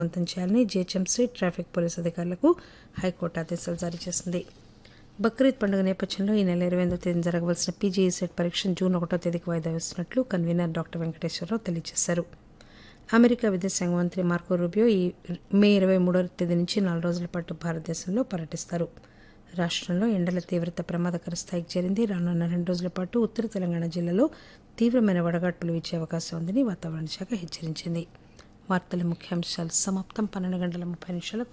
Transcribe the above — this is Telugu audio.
వేగవంతం చేయాలని జీహెచ్ఎంసీ ట్రాఫిక్ పోలీస్ అధికారులకు హైకోర్టు ఆదేశాలు జారీ చేసింది బక్రీద్ పండుగ నేపథ్యంలో ఈ నెల ఇరవై ఎనిమిదో తేదీన జరగవలసిన పీజీఈ సెట్ పరీక్షను జూన్ ఒకటో తేదీకి వాయిదా వేస్తున్నట్లు కన్వీనర్ డాక్టర్ వెంకటేశ్వరరావు తెలియజేశారు అమెరికా విదేశాంగ మంత్రి మార్కో రూబియో ఈ మే ఇరవై మూడో తేదీ నుంచి నాలుగు రోజుల పాటు భారతదేశంలో పర్యటిస్తారు రాష్ట్రంలో ఎండల తీవ్రత ప్రమాదకర స్థాయికి చేరింది రానున్న రెండు రోజుల పాటు ఉత్తర తెలంగాణ జిల్లాలో తీవ్రమైన వడగాడ్పులు వీచే అవకాశం ఉందని వాతావరణ శాఖ హెచ్చరించింది వార్తల ముఖ్యాంశాలు సమాప్తం పన్నెండు గంటల ముప్పై నిమిషాలకు